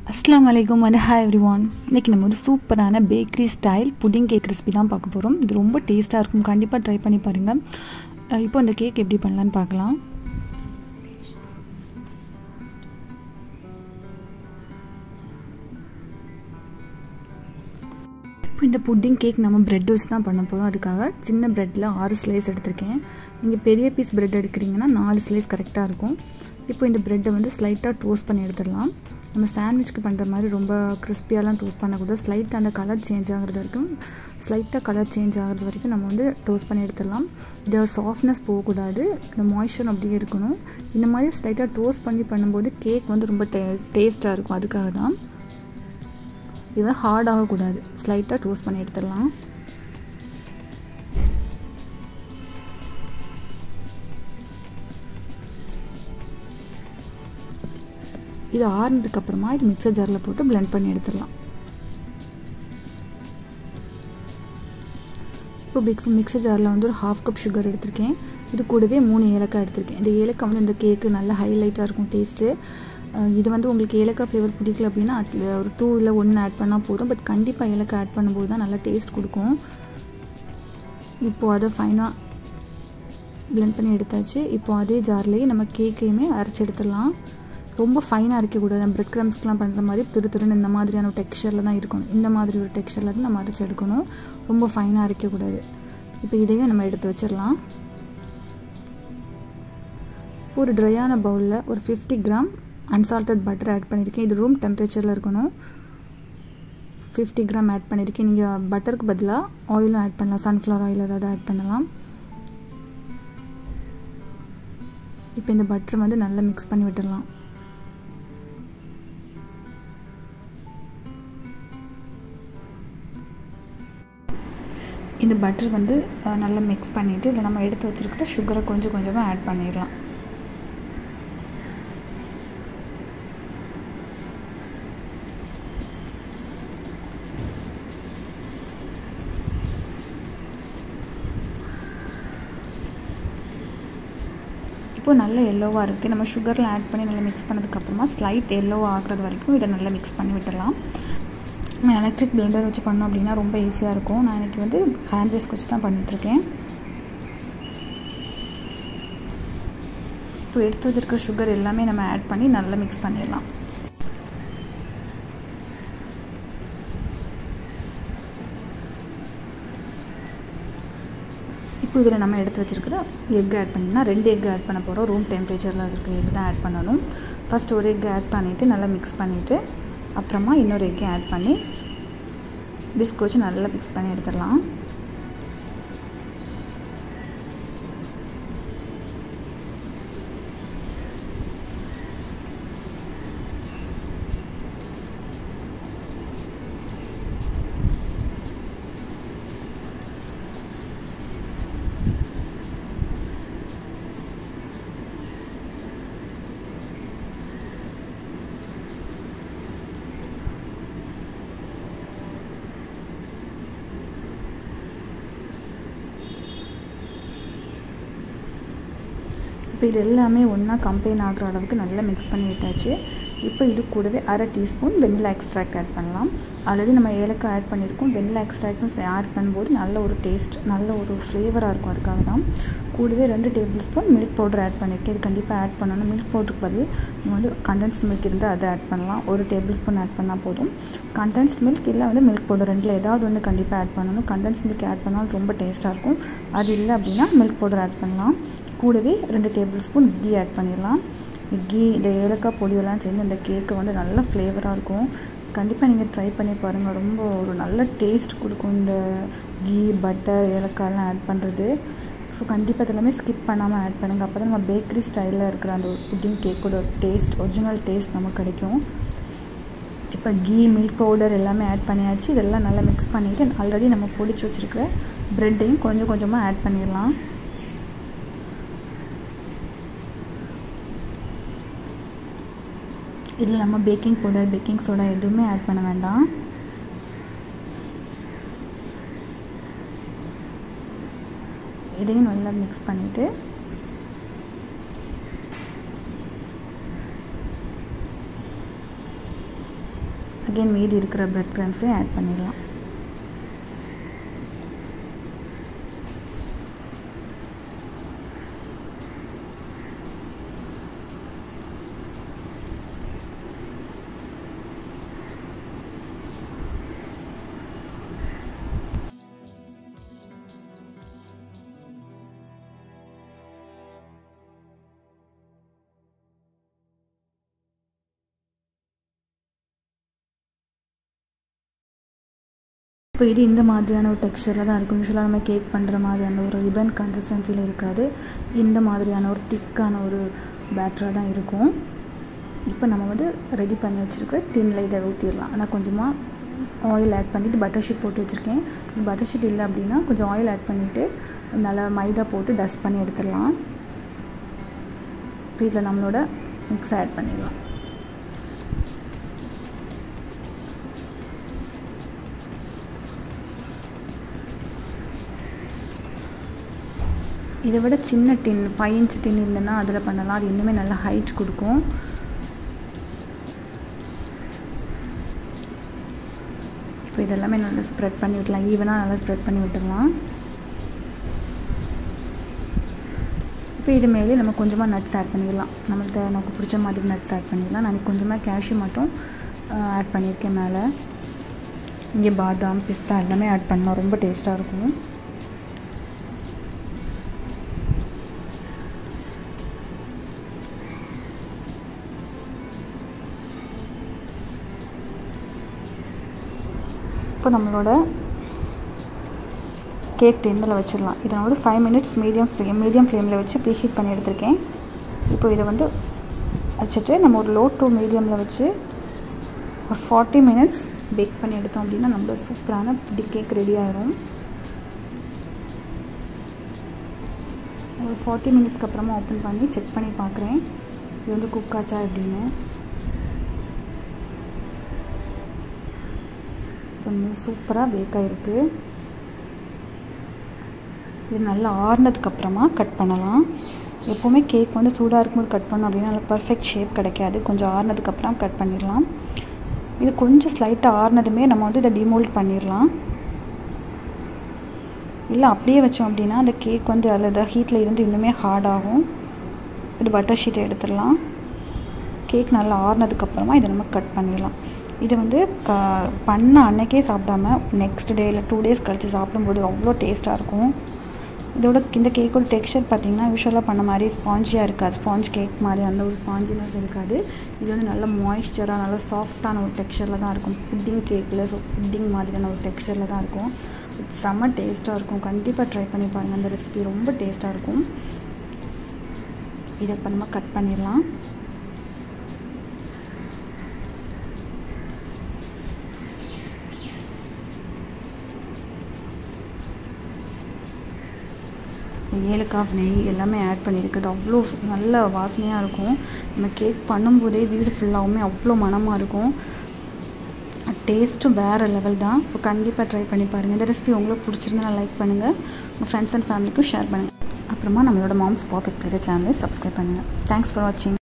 அஸ்லாம் வலைக்கம் and hi every one இன்றைக்கி நம்ம ஒரு சூப்பரான bakery style pudding cake recipe தான் பார்க்க போகிறோம் இது ரொம்ப டேஸ்ட்டாக இருக்கும் கண்டிப்பாக ட்ரை பண்ணி பாருங்கள் அஹ் இப்போ அந்த கேக் எப்படி பண்ணலான்னு பார்க்கலாம் இப்போ இந்த புட்டிங் கேக் நம்ம ப்ரெட் வச்சு தான் பண்ண போகிறோம் அதுக்காக சின்ன ப்ரெட்டில் ஆறு ஸ்லைஸ் எடுத்திருக்கேன் நீங்கள் பெரிய பீஸ் ப்ரெட் எடுக்கிறீங்கன்னா நாலு ஸ்லைஸ் கரெக்டாக இருக்கும் இப்போ இந்த ப்ரெட்டை வந்து ஸ்லைட்டாக டோஸ்ட் பண்ணி எடுத்துடலாம் நம்ம சாண்ட்விச்க்கு பண்ணுற மாதிரி ரொம்ப கிறிஸ்பியாலாம் டோஸ்ட் பண்ணக்கூடாது ஸ்லைட்டாக அந்த கலர் சேஞ்ச் ஆகிறது வரைக்கும் ஸ்லைட்டாக கலர் சேஞ்ச் ஆகிறது வரைக்கும் நம்ம வந்து டோஸ்ட் பண்ணி எடுத்துடலாம் இந்த சாஃப்ட்னஸ் போகக்கூடாது இந்த மாய்ஸ்சர் அப்படியே இருக்கணும் இந்த மாதிரி ஸ்லைட்டாக டோஸ்ட் பண்ணி பண்ணும்போது கேக் வந்து ரொம்ப டே டேஸ்ட்டாக இருக்கும் அதுக்காக தான் இது ஹார்ட் ஆகக்கூடாது ஸ்லைட்டாக டோஸ்ட் பண்ணி எடுத்துடலாம் இது ஆறுனதுக்கப்புறமா இது மிக்சர் ஜாரில் போட்டு பிளெண்ட் பண்ணி எடுத்துடலாம் இப்போ மிக்ஸ் மிக்சர் ஜாரில் வந்து ஒரு ஹாஃப் கப் சுகர் எடுத்திருக்கேன் இது கூடவே மூணு ஏலக்காய் எடுத்திருக்கேன் இந்த ஏலக்காய் வந்து இந்த கேக்கு நல்ல ஹைலைட்டாக இருக்கும் டேஸ்ட்டு இது வந்து உங்களுக்கு ஏலக்காய் ஃப்ளேவர் பிடிக்கல அப்படின்னா அதில் ஒரு டூ இல்லை ஒன்று ஆட் பண்ணால் போதும் பட் கண்டிப்பாக ஏலக்காய் ஆட் பண்ணும்போது தான் நல்லா டேஸ்ட் கொடுக்கும் இப்போது அதை ஃபைனாக பிளெண்ட் பண்ணி எடுத்தாச்சு இப்போது அதே ஜார்லேயே நம்ம கேக்கையுமே அரைச்சி எடுத்துடலாம் ரொம்ப ஃபைனாக அரைக்கக்கூடாது நம்ம பிரெட் க்ரம்ஸ்க்கெலாம் பண்ணுற மாதிரி திரு திருன்னு இந்த மாதிரியான ஒரு டெக்ஸ்சரில் தான் இருக்கணும் இந்த மாதிரி ஒரு டெக்ஸ்சரில் தான் நம்ம அரைச்சி எடுக்கணும் ரொம்ப ஃபைனாக அரைக்கக்கூடாது இப்போ இதையும் நம்ம எடுத்து வச்சிடலாம் ஒரு ட்ரையான பவுலில் ஒரு fifty gram unsalted butter add பண்ணியிருக்கேன் இது ரூம் டெம்பரேச்சரில் இருக்கணும் ஃபிஃப்டி கிராம் ஆட் பண்ணியிருக்கேன் நீங்கள் பட்டருக்கு பதிலாக ஆயிலும் ஆட் பண்ணலாம் சன்ஃப்ளவர் ஆயில் ஏதாவது ஆட் பண்ணலாம் இப்போ இந்த பட்டர் வந்து நல்லா மிக்ஸ் பண்ணி விட்டுடலாம் இந்த பட்டர் வந்து நல்லா மிக்ஸ் பண்ணிவிட்டு இதில் நம்ம எடுத்து வச்சுருக்கிற சுகரை கொஞ்சம் கொஞ்சமாக ஆட் பண்ணிடலாம் இப்போது நல்ல எல்லோவாக இருக்குது நம்ம சுகரில் ஆட் பண்ணி நல்லா மிக்ஸ் பண்ணதுக்கப்புறமா ஸ்லைட் எல்லோ ஆகிறது வரைக்கும் இதை நல்லா மிக்ஸ் பண்ணி விட்டுடலாம் நம்ம எலக்ட்ரிக் பிளெண்டர் வச்சு பண்ணோம் அப்படின்னா ரொம்ப ஈஸியாக இருக்கும் நான் இன்றைக்கி வந்து ஹேண்ட் விஸ்க் வச்சு தான் பண்ணிகிட்ருக்கேன் இப்போ எடுத்து வச்சுருக்க சுகர் எல்லாமே நம்ம ஆட் பண்ணி நல்லா மிக்ஸ் பண்ணிடலாம் இப்போ இதில் நம்ம எடுத்து வச்சுருக்கிற எக் ஆட் பண்ணினா ரெண்டு எக் ஆட் பண்ண போகிறோம் ரூம் டெம்பரேச்சரில் வச்சுருக்க எக் தான் ஆட் பண்ணணும் ஃபஸ்ட் ஒரு எக் ஆட் பண்ணிவிட்டு நல்லா மிக்ஸ் பண்ணிவிட்டு அப்புறமா இன்னொரு எக்கையும் ஆட் பண்ணி பிஸ்க் வச்சு நல்லா மிக்ஸ் பண்ணி எடுத்துடலாம் இப்போ இது எல்லாமே ஒன்றா கம்பைன் ஆகிற அளவுக்கு நல்லா மிக்ஸ் பண்ணி விட்டாச்சு இப்போ இது கூடவே அரை டீஸ்பூன் வெண்ணிலா எக்ஸ்ட்ராக்ட் ஆட் பண்ணலாம் ஆல்ரெடி நம்ம ஏலக்காய் ஆட் பண்ணியிருக்கோம் வெண்ணிலா எக்ஸ்ட்ராக்ட்டும் ஆட் பண்ணும்போது நல்ல ஒரு டேஸ்ட் நல்ல ஒரு ஃப்ளேவராக இருக்கும் அதுக்காக தான் கூடவே ரெண்டு tablespoon milk powder add பண்ணியிருக்கேன் இது கண்டிப்பாக ஆட் பண்ணணும் மில்க் பவுடருக்கு பதில் நம்ம வந்து கண்டென்ஸ்ட் மில்க் இருந்தால் அதை ஆட் பண்ணலாம் ஒரு டேபிள் ஸ்பூன் ஆட் பண்ணால் போதும் கண்டென்ஸ்ட் மில்க் இல்லை வந்து மில்க் பவுடர் ரெண்டில் ஏதாவது ஒன்று கண்டிப்பாக ஆட் பண்ணணும் கண்டென்ஸ் மில்க் ஆட் பண்ணாலும் ரொம்ப டேஸ்ட்டாக இருக்கும் அது இல்லை அப்படின்னா மில்க் பவுடர் ஆட் பண்ணலாம் கூடவே ரெண்டு டேபிள் ஸ்பூன் கீ ஆட் பண்ணிடலாம் கீ இந்த ஏலக்காய் பொடியெல்லாம் சேர்ந்து இந்த கேக்கு வந்து நல்ல ஃப்ளேவராக இருக்கும் கண்டிப்பாக நீங்கள் ட்ரை பண்ணி பாருங்கள் ரொம்ப ஒரு நல்ல டேஸ்ட் கொடுக்கும் இந்த கீ பட்டர் ஏலக்காயெல்லாம் ஆட் பண்ணுறது ஸோ கண்டிப்பாக இதெல்லாமே ஸ்கிப் பண்ணாமல் ஆட் பண்ணுங்கள் அப்போ தான் நம்ம பேக்கரி ஸ்டைலில் இருக்கிற அந்த ஒரு புட்டிங் கேக்கோட ஒரு டேஸ்ட் ஒரிஜினல் டேஸ்ட் நமக்கு கிடைக்கும் இப்போ கீ மில்க் பவுடர் எல்லாமே ஆட் பண்ணியாச்சு இதெல்லாம் நல்லா மிக்ஸ் பண்ணிவிட்டு ஆல்ரெடி நம்ம பொடிச்சு வச்சுருக்கிற ப்ரெட்டையும் கொஞ்சம் கொஞ்சமாக ஆட் பண்ணிடலாம் இதில் நம்ம பேக்கிங் பவுடர் பேக்கிங் சோடா எதுவுமே ஆட் பண்ண வேண்டாம் இதையும் நல்லா மிக்ஸ் பண்ணிவிட்டு அகெயின் மீதி இருக்கிற ப்ரெட் க்ரம்ஸையும் ஆட் பண்ணிடலாம் இப்போ இது இந்த மாதிரியான ஒரு டெக்ஸ்சரில் தான் இருக்கும் யூஸ்வலாக நம்ம கேக் பண்ணுற மாதிரியான ஒரு ரிபன் கன்சிஸ்டன்சியில் இருக்காது இந்த மாதிரியான ஒரு திக்கான ஒரு பேட்டராக தான் இருக்கும் இப்போ நம்ம வந்து ரெடி பண்ணி வச்சுருக்கிற டின்னில் இதை ஊற்றிடலாம் ஆனால் கொஞ்சமாக ஆயில் ஆட் பண்ணிவிட்டு பட்டர் ஷீட் போட்டு வச்சுருக்கேன் பட்டர் ஷீட் இல்லை அப்படின்னா கொஞ்சம் ஆயில் ஆட் பண்ணிவிட்டு நல்லா மைதா போட்டு டஸ்ட் பண்ணி எடுத்துடலாம் இப்போ இதில் நம்மளோட மிக்ஸ் ஆட் பண்ணிடலாம் இதை விட சின்ன டின் ஃபைவ் இன்ச் டின் இருந்ததுன்னா அதில் பண்ணலாம் அது இன்னுமே நல்லா ஹைட் கொடுக்கும் இப்போ இதெல்லாமே நல்லா ஸ்ப்ரெட் பண்ணி விடலாம் ஈவனாக நல்லா ஸ்ப்ரெட் பண்ணி விட்டுடலாம் இப்போ இது மேலே நம்ம கொஞ்சமாக நட்ஸ் ஆட் பண்ணிடலாம் நம்மளுக்கு நமக்கு பிடிச்ச மாதிரி நட்ஸ் ஆட் பண்ணிடலாம் நான் கொஞ்சமாக கேஷ்யூ மட்டும் ஆட் பண்ணியிருக்கேன் மேலே இங்கே பாதாம் பிஸ்தா எல்லாமே ஆட் பண்ணலாம் ரொம்ப டேஸ்ட்டாக இருக்கும் இப்போ நம்மளோட கேக் டென்னில் வச்சிடலாம் இதை வந்து five minutes medium flame medium ஃப்ளேமில் வச்சு ப்ரீ ஹீட் பண்ணி எடுத்திருக்கேன் இப்போ இதை வந்து வச்சுட்டு நம்ம ஒரு லோ டு மீடியமில் வச்சு ஒரு ஃபார்ட்டி மினிட்ஸ் பேக் பண்ணி எடுத்தோம் அப்படின்னா நம்மளோட சூப்பரான டி கேக் ரெடி ஆயிரும் ஒரு ஃபார்ட்டி மினிட்ஸ்க்கு அப்புறமா ஓப்பன் பண்ணி செக் பண்ணி பார்க்குறேன் இது வந்து குக் ஆச்சா அப்படின்னு இப்போ சூப்பராக பேக் ஆகிருக்கு இது நல்லா ஆறுனதுக்கப்புறமா கட் பண்ணலாம் எப்போவுமே கேக் வந்து சூடாக இருக்கும்போது கட் பண்ணோம் அப்படின்னா நல்லா பர்ஃபெக்ட் ஷேப் கிடைக்காது கொஞ்சம் ஆறுனதுக்கப்புறம் கட் பண்ணிடலாம் இது கொஞ்சம் ஸ்லைட்டாக ஆறுனதுமே நம்ம வந்து இதை டிமோல்ட் பண்ணிடலாம் இல்லை அப்படியே வச்சோம் அப்படின்னா அந்த கேக் வந்து அதில் ஹீட்டில் இருந்து இன்னுமே ஹார்ட் ஆகும் இது பட்டர் ஷீட்டை எடுத்துடலாம் கேக் நல்லா ஆறுனதுக்கப்புறமா இதை நம்ம கட் பண்ணிடலாம் இது வந்து க பண்ண அன்னைக்கே சாப்பிடாம நெக்ஸ்ட் டே இல்லை டூ டேஸ் கழித்து சாப்பிடும்போது அவ்வளோ டேஸ்ட்டாக இருக்கும் இதோட இந்த கேக்கோட டெக்ஸ்சர் பார்த்திங்கன்னா யூஸ்வலாக பண்ண மாதிரி ஸ்பாஞ்சியாக இருக்காது ஸ்பாஞ்ச் கேக் மாதிரி அந்த ஒரு ஸ்பாஞ்சினஸ் இருக்காது இது வந்து நல்ல மாய்ஸ்சராக நல்ல சாஃப்டான ஒரு டெக்ஸ்சரில் தான் இருக்கும் புட்டிங் கேக்கில் ஸோ புட்டிங் மாதிரியான ஒரு டெக்ஸ்சரில் தான் இருக்கும் செம்ம டேஸ்ட்டாக இருக்கும் கண்டிப்பாக ட்ரை பண்ணி பாருங்கள் அந்த ரெசிபி ரொம்ப டேஸ்ட்டாக இருக்கும் இதை இப்போ நம்ம கட் பண்ணிடலாம் ஏலக்காய் நெய் எல்லாமே ஆட் பண்ணியிருக்குது அவ்வளோ நல்ல வாசனையாக இருக்கும் நம்ம கேக் பண்ணும்போதே வீடு ஃபுல்லாகவுமே அவ்வளோ மனமாக இருக்கும் டேஸ்ட்டும் வேறு லெவல் தான் ஸோ கண்டிப்பாக ட்ரை பண்ணி பாருங்கள் இந்த ரெசிபி உங்களுக்கு பிடிச்சிருந்தா லைக் பண்ணுங்கள் உங்கள் ஃப்ரெண்ட்ஸ் அண்ட் ஃபேமிலிக்கும் ஷேர் பண்ணுங்கள் அப்புறமா நம்மளோட மாம்ஸ் பர்ஃபெக்ட் பிளேட்டர் சேனலை சப்ஸ்கிரைப் பண்ணுங்கள் தேங்க்ஸ் ஃபார் வாட்சிங்